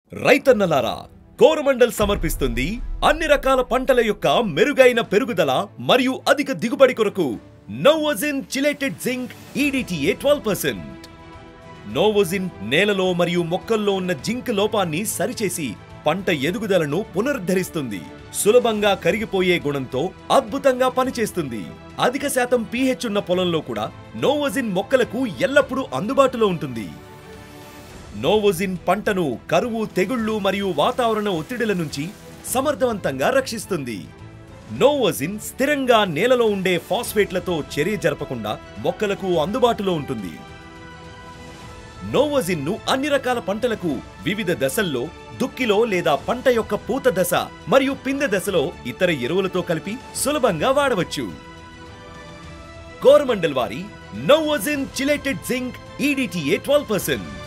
రైతన్నలారా కోరమండల్ సమర్పిస్తుంది అన్ని రకాల పంటల యొక్క మెరుగైన పెరుగుదల మరియు అధిక దిగుబడి కొరకు Novozin chelated zinc EDTA twelve percent Novozin నేలలో మరియు మొక్కల్లో ఉన్న జింక్ లోపాన్ని సరిచేసి పంట ఎదుగుదలను పునరుద్ధరిస్తుంది సులభంగా కరిగిపోయే గుణంతో అద్భుతంగా పనిచేస్తుంది అధిక శాతం పీహెచ్ ఉన్న పొలంలో కూడా నోవోజిన్ మొక్కలకు ఎల్లప్పుడూ అందుబాటులో ఉంటుంది నోవోజిన్ పంటను కరువు తెగుళ్లు మరియు వాతావరణ ఒత్తిడిల నుంచి సమర్థవంతంగా రక్షిస్తుంది నోవోజిన్ స్థిరంగా నేలలో ఉండే ఫాస్ఫేట్లతో చర్య జరపకుండా మొక్కలకు అందుబాటులో ఉంటుంది నోవోజిన్ ను అన్ని రకాల పంటలకు వివిధ దశల్లో దుక్కిలో లేదా పంట యొక్క పూత దశ మరియు పిందె దశలో ఇతర ఎరువులతో కలిపి సులభంగా వాడవచ్చు కోరమండల్ వారి Novozin chelated zinc EDTA twelve percent